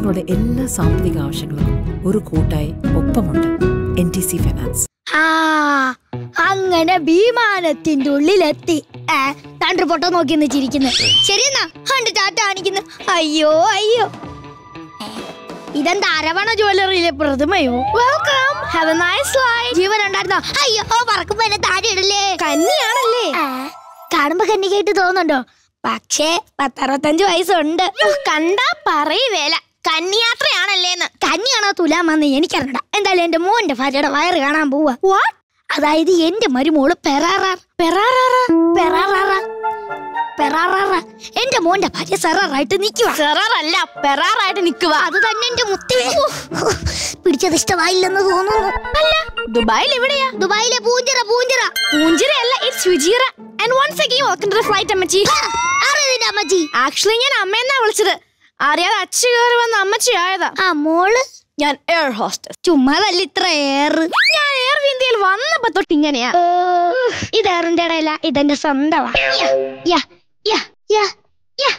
നിങ്ങളുടെ എല്ലാ സാമ്പത്തിക ആവശ്യങ്ങൾക്കും ഒരു കൂട്ടായി ഒപ്പമുണ്ട് എൻ ടി സി ഫൈനാൻസ് ആ അങ്ങനെ വിമാനത്തിന്റെ ഉള്ളിലെത്തി ഏ തണ്ടു പൊട്ട നോക്കി ചിരിക്കുന്നു ശരിയെന്നാ കണ്ട് ടാറ്റ കാണിക്കുന്നു അയ്യോ അയ്യോ ഏ, ഇതെന്താ അരവണ ജ്വല്ലറിയിലെ പ്രതിമയോ welcome have a nice life ജീവൻ ഉണ്ടായിരുന്നോ അയ്യോ പറക്കുമ്പോ എന്നെ താഴെ ഇടല്ലേ കന്നിയാണല്ലേ കാണുമ്പോ കന്നിക്കായിട്ട് തോന്നുന്നുണ്ടോ പക്ഷേ പത്തറുപത്തഞ്ച് വയസ്സുണ്ട് കണ്ടാ പറയവേല കന്നിയാത്രയാണല്ലേന്ന് കന്നിയാണോ തുലാമെന്ന് എനിക്കറിഞ്ഞൂടാ എന്തായാലും എന്റെ മോന്റെ ഭാര്യയുടെ വയറ് കാണാൻ പോവാ വാട്ട് അതായത് എന്റെ മരുമോള് പെറാറാർ പെറാറാറ പെറാറാറ പെറാറാറ എന്റെ മോന്റെ ഭാര്യ സെറാറായിട്ട് നിക്കുക സെറാറല്ല പെറാറായിട്ട് നിക്കുക അത് തന്നെ എന്റെ മുത്തിവേ പിടിച്ചത് ഇഷ്ടമായില്ലെന്ന് തോന്നുന്നു അല്ല ദുബായിൽ എവിടെയാ ദുബായിലെ പൂഞ്ചിറ പൂഞ്ചിറ പൂഞ്ചിറ അല്ല ഇറ്റ്സ് വിജിറ and once again welcome to the flight അമ്മച്ചി ആരതിന്റെ അമ്മച്ചി ആക്ച്വലി ഞാൻ അമ്മയെന്നാ വിളിച്ചത് അറിയാതെ അച്ഛ കയറി വന്ന അമ്മച്ചി ആയതാ ആ മോള് ഞാൻ എയർ ഹോസ്റ്റസ് ചുമ്മാതല്ല ഇത്ര എയർ ഞാൻ എയർ ഇന്ത്യയിൽ വന്നപ്പോ തൊട്ട് ഇങ്ങനെയാ ഇത് എയറിന്റെ ഇടയില ഇതെന്റെ സ്വന്തമാ യാ, യാ, യാ, യാ, യാ.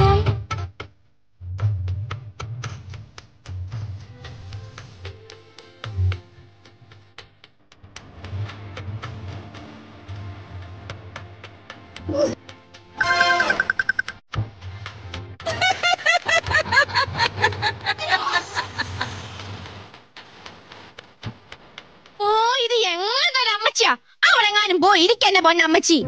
ഓ ഇത് എങ്ങനത്തെ ഒരു അമ്മച്ചിയാ അവളെങ്ങാനും പോയി ഇരിക്കന്നെ പൊന്നമ്മച്ചി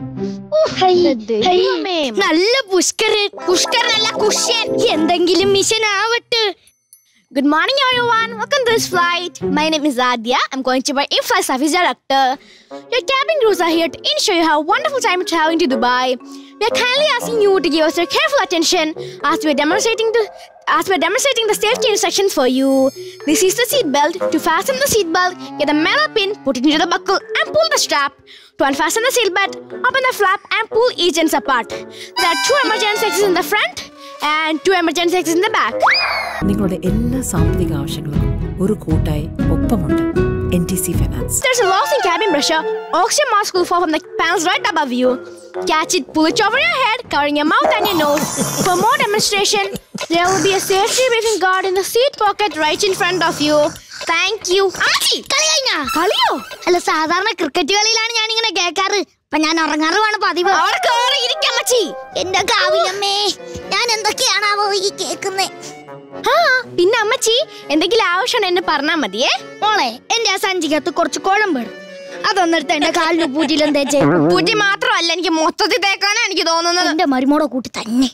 നല്ല പുഷ്കരൻ പുഷ്കരനല്ല കുഷ്യൻ എന്തെങ്കിലും മിഷൻ ആവട്ടെ Good morning, everyone. Welcome to this flight. My name is Adya. I'm going to be in-flight service director. Your cabin crews are here to ensure you have a wonderful time traveling to Dubai. We are kindly asking you to give us your careful attention as we are demonstrating the as we are demonstrating the safety instructions for you. This is the seat belt. To fasten the seat belt, get the metal pin, put it into the buckle, and pull the strap. To unfasten the seat belt, open the flap and pull each ends apart. There are two emergency exits in the front and two emergency exits in the back. നിങ്ങളുടെ എല്ലാ സാമ്പത്തിക ആവശ്യങ്ങൾക്കും ഒരു കൂട്ടായി ഒപ്പമുണ്ട് N T C finance There's a loss in cabin pressure. Oxygen mask will fall from the panels right above you. Catch it, pull it over your head, covering your mouth and your nose. For more demonstration, there will be a safety briefing guard in the seat pocket right in front of you. Thank you. Auntie! കളി കഴിഞ്ഞാ കളിയോ അല്ല സാധാരണ cricket കളിയിലാണ് ഞാൻ ഇങ്ങനെ കേൾക്കാറ് അപ്പൊ ഞാൻ ഉറങ്ങാറുമാണ് പതിവ് അവിടെ കേറി ഇരിക്കാം മച്ചി എന്റെ കാവിലമ്മേ ഞാൻ എന്തൊക്കെയാണാവോ ഈ കേക്കുന്നേ ആ പിന്നെ അമ്മച്ചി എന്തെങ്കിലും ആവശ്യം എന്നെ പറഞ്ഞാ മതിയേ മോളെ എന്റെ ആ സഞ്ചിക്കകത്ത് കുറച്ച് കുഴമ്പ് അതൊന്നെടുത്ത് എന്റെ കാലിന് പൂറ്റിലും തേച്ചേ പുറ്റി മാത്രമല്ല എനിക്ക് മൊത്തത്തിൽ തേക്കാനാ എനിക്ക് തോന്നുന്നത് എന്റെ മരുമോടെ കൂട്ടി തന്നെ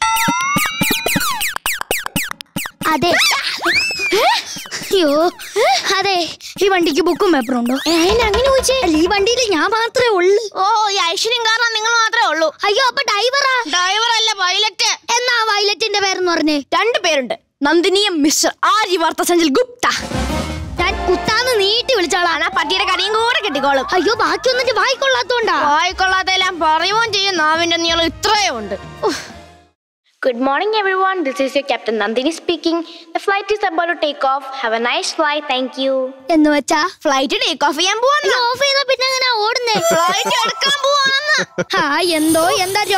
അതെ അയ്യോ അതെ ഈ വണ്ടിക്ക് ബുക്കും പേപ്പറും ഉണ്ടോ അങ്ങനെ ചോദിച്ചേ അല്ല ഈ വണ്ടിയിൽ ഞാൻ മാത്രമേ ഉള്ളൂ ഓ ഈ ഐശ്വര്യം കാരണം നിങ്ങൾ മാത്രമേ ഉള്ളൂ അയ്യോ അപ്പൊ ഡ്രൈവറാ ഡ്രൈവർ അല്ല പൈലറ്റ് എന്നാ വയലറ്റിന്റെ പേരെന്ന് പറഞ്ഞേ രണ്ട് പേരുണ്ട് നന്ദിനിയും മിസ്റ്റർ ആര്യവർത്ത സഞ്ജൽ ഗുപ്ത ഞാൻ കുത്താന്ന് നീട്ടി വിളിച്ചാളാണ് ആ പട്ടിയുടെ കടിയും കൂടെ കിട്ടിക്കോളും അയ്യോ ബാക്കി ഒന്നിട്ട് വായിക്കൊള്ളാത്തോണ്ടാ വായിക്കൊള്ളാതെല്ലാം പറയുകയും ചെയ്യും നാവിന്റെ നീളം ഇത്രയേ ഉണ്ട് Good morning, everyone. This is your Captain Nandini speaking. The flight is about to take off. Have a nice flight. Thank you. എന്ന് വെച്ചാ ഫ്ലൈറ്റ് ടേക്ക് ഓഫ് ചെയ്യാൻ പോവാണ് ഓഫ് ചെയ്ത പിന്നെ അങ്ങനെ ഓടുന്നേ ഫ്ലൈറ്റ് എടുക്കാൻ പോവാണെന്ന് ആ എന്തോ എന്താ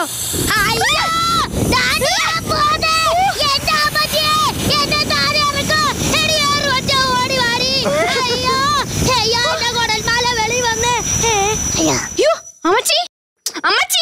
അയ്യോ അമ്മച്ചി അമ്മച്ചി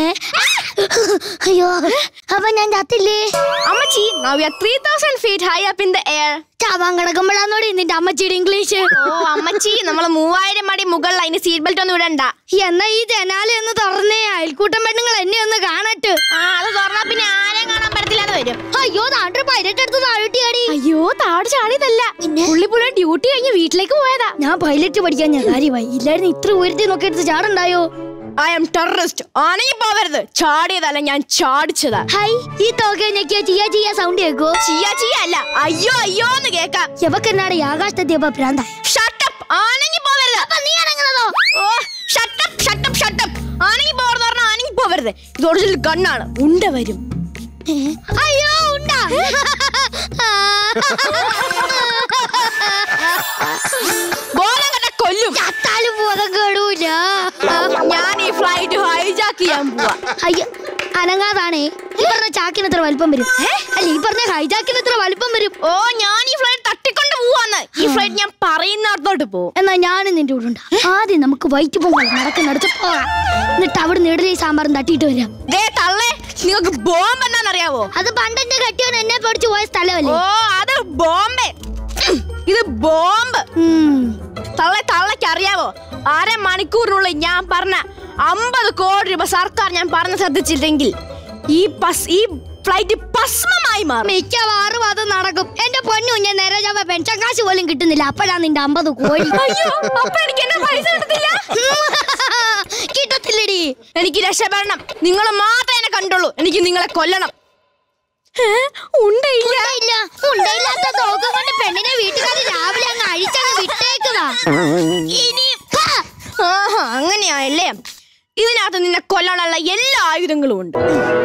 അയ്യോ അപ്പൊ ഞാൻ ചത്തില്ലേ അമ്മച്ചി now we are 3000 feet high up in the air ചാവാൻ കിടക്കുമ്പോഴാന്നോടി നിന്റെ അമ്മച്ചിയുടെ ഇംഗ്ലീഷ് ഓ അമ്മച്ചി നമ്മൾ മൂവായിരം അടി മുകളിൽ അതിന് സീറ്റ് ബെൽറ്റ് ഒന്നും ഇടണ്ട എന്നാ ഈ ജനാല ഒന്ന് തുറന്നേ അയൽക്കൂട്ടം പെണ്ണുങ്ങൾ എന്നെ ഒന്ന് കാണട്ടെ ആ അത് തുറന്നാ പിന്നെ ആരെയും കാണാൻ പറ്റത്തില്ലാതെ വരും അയ്യോ നാട്ടിൽ പൈലറ്റ് എടുത്ത് താഴോട്ടിയാടി അയ്യോ താട് ചാടിയതല്ല പിന്നെ? പുള്ളി പുള്ളി ഡ്യൂട്ടി കഴിഞ്ഞ് വീട്ടിലേക്ക് പോയതാ ഞാൻ പൈലറ്റ് പഠിക്കാൻ ഞാൻ കാര്യമായി ഇല്ലായിരുന്നു ഇത്ര ഉയരത്തിൽ നോക്കി എടുത്ത് ചാടുണ്ടായോ ഐ എം ടെററിസ്റ്റ് ആണെങ്കിൽ പോവരുത് ചാടിയതല്ല ഞാൻ ചാടിച്ചതാ ഹൈ ഈ തോക്കെ ഞെക്കിയ ചിയ ചിയ സൗണ്ട് കേക്കോ ചിയ ചിയ അല്ല അയ്യോ അയ്യോ എന്ന് കേക്കാം എവക്കെന്നാണ് ഈ ആകാശത്തെത്തിയപ്പോ ഭ്രാന്തായ ഷട്ടപ്പ് ആണെങ്കിൽ പോവരുത് അപ്പൊ നീ ഇറങ്ങുന്നതോ ഓ ഷട്ടപ്പ് ഷട്ടപ്പ് ഷട്ടപ്പ് ആണെങ്കിൽ പോവരുത് പറഞ്ഞാൽ ആണെങ്കിൽ പോവരുത് ഇത് ഒറിജിനൽ ഗണ്ണാണ് ഉണ്ട വരും അയ്യോ ഉണ്ടാ ബോലം കണ്ട കൊല്ലും ചത്താലും ബോധം കേടൂല ഞാൻ ഈ ഫ്ലൈറ്റ് ഹൈജാക്ക് ചെയ്യാൻ പോവാ അയ്യോ അനങ്ങാതാണേ ഈ പറഞ്ഞ ചാക്കിന് എത്ര വലിപ്പം വരും അല്ല ഈ പറഞ്ഞ ഹൈജാക്കിന് എത്ര വലിപ്പം വരും ഓ ഞാൻ ഈ ഫ്ലൈറ്റ് ഞാൻ പറയുന്നിടത്തോട്ട് പോകും എന്നാ ഞാനും നിന്റെ കൂടെ ഉണ്ട് ആദ്യം നമുക്ക് വൈറ്റ് പൊങ്കൽ നടക്കുന്നിടത്ത് പോകാം എന്നിട്ട് അവിടെ ഇഡലി സാമ്പാറും തട്ടിയിട്ട് വരാം ദേ തള്ളേ നിങ്ങൾക്ക് ബോംബ് എന്താണെന്നറിയാവോ അത് പണ്ടെന്റെ കെട്ടിയോൻ എന്നെ പഠിച്ചു പോയ സ്ഥലമല്ലേ ഓ അത് ബോംബെ ഉം, ഇത് ബോംബ് ഉം. തള്ളെ തള്ളയ്ക്ക് അറിയാവോ അര മണിക്കൂറിനുള്ളിൽ ഞാൻ പറഞ്ഞ അമ്പത് കോടി രൂപ സർക്കാർ ഞാൻ പറഞ്ഞ് ശ്രദ്ധിച്ചില്ലെങ്കിൽ ഈ പസ് ഈ ഫ്ലൈറ്റ് ഭസ്മമായി മാറും മിക്കവാറും അത് നടക്കും എന്റെ പൊന്നു ഞാൻ നേരെ ചാവ പെൻഷൻ കാശ് പോലും കിട്ടുന്നില്ല അപ്പോഴാ നിന്റെ അമ്പത് കോഴി അയ്യോ അപ്പൊ എനിക്ക് എന്നെ പൈസ കിട്ടത്തില്ല കിട്ടത്തില്ലടി എനിക്ക് രക്ഷപ്പെടണം നിങ്ങൾ മാത്രമേ എന്നെ കണ്ടുള്ളൂ എനിക്ക് നിങ്ങളെ കൊല്ലണം ഏ? ഉണ്ടയില്ല ഉണ്ടയില്ല ഉണ്ടയില്ലാത്ത തോക്കം കൊണ്ട് പെണ്ണിനെ വീട്ടുകാർ രാവിലെ അങ്ങ് അഴിച്ചങ്ങ് വിട്ടേക്കുതാ ഇനി ആഹാ അങ്ങനെയായല്ലേ ഇതിനകത്ത് നിന്നെ കൊല്ലാനുള്ള എല്ലാ ആയുധങ്ങളും ഉണ്ട്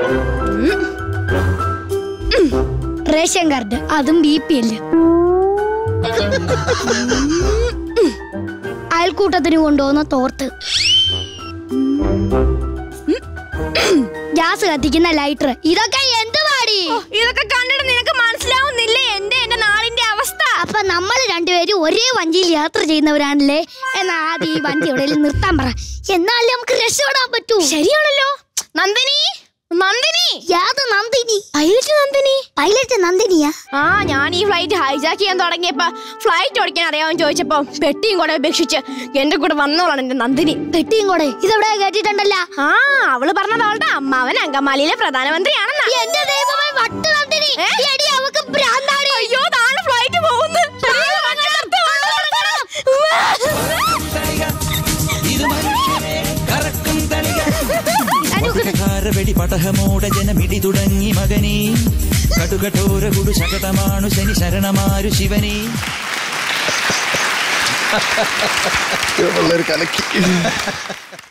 റേഷൻ കാർഡ് അതും ബി പി അല്ല അയൽക്കൂട്ടത്തിന് കൊണ്ടുപോകുന്ന തോർത്ത് ഗ്യാസ് കത്തിക്കുന്ന ലൈറ്റർ ഇതൊക്കെ എന്ത് പാടി ഓ, ഇതൊക്കെ കണ്ടിട്ട് നിനക്ക് മനസ്സിലാവുന്നില്ലേ എന്റെ എന്റെ നാടിന്റെ അവസ്ഥ അപ്പൊ നമ്മൾ രണ്ടുപേരും ഒരേ വഞ്ചിയിൽ യാത്ര ചെയ്യുന്നവരാണല്ലേ എന്നാ ആദ്യം ഈ വഞ്ചി എവിടെയെങ്കിലും നിർത്താൻ പറ എന്നാലേ നമുക്ക് രക്ഷപ്പെടാൻ പറ്റൂ ശരിയാണല്ലോ നന്ദിനി നന്ദിനി യാത് നന്ദിനി പൈലറ്റ് നന്ദിനി പൈലറ്റ് നന്ദിനിയാ ആ ഞാൻ ഈ ഫ്ലൈറ്റ് ഹൈജാക്ക് ചെയ്യാൻ തുടങ്ങിയപ്പോ ഫ്ലൈറ്റ് ഓടിക്കാൻ അറിയാമെന്ന് ചോദിച്ചപ്പോ പെട്ടിയും കൂടെ ഉപേക്ഷിച്ച് എന്റെ കൂടെ വന്നോളാണ് എന്റെ നന്ദിനി പെട്ടിയും കൂടെ ഇതെവിടെ കേട്ടിട്ടുണ്ടല്ല ആ അവള് പറഞ്ഞത് അവളുടെ അമ്മാവൻ അങ്കമാലിയിലെ പ്രധാനമന്ത്രിയാണെന്നാ എന്റെ ദൈവമേ വട്ട് നന്ദിനി ഏ? എടി അവക്ക് ഭ്രാന്താണ് അയ്യോ താഴെ ഫ്ലൈറ്റ് പോകുന്നു ഇത് മനുഷ്യനെ കറക്കും തളിക വെടി പടഹമോട ജനമിടി തുടങ്ങി മകനീ കടുകഠോര കുടു ശകടമാണു ശനി ശരണമാരു ശിവനീ വളരെ കലക്കി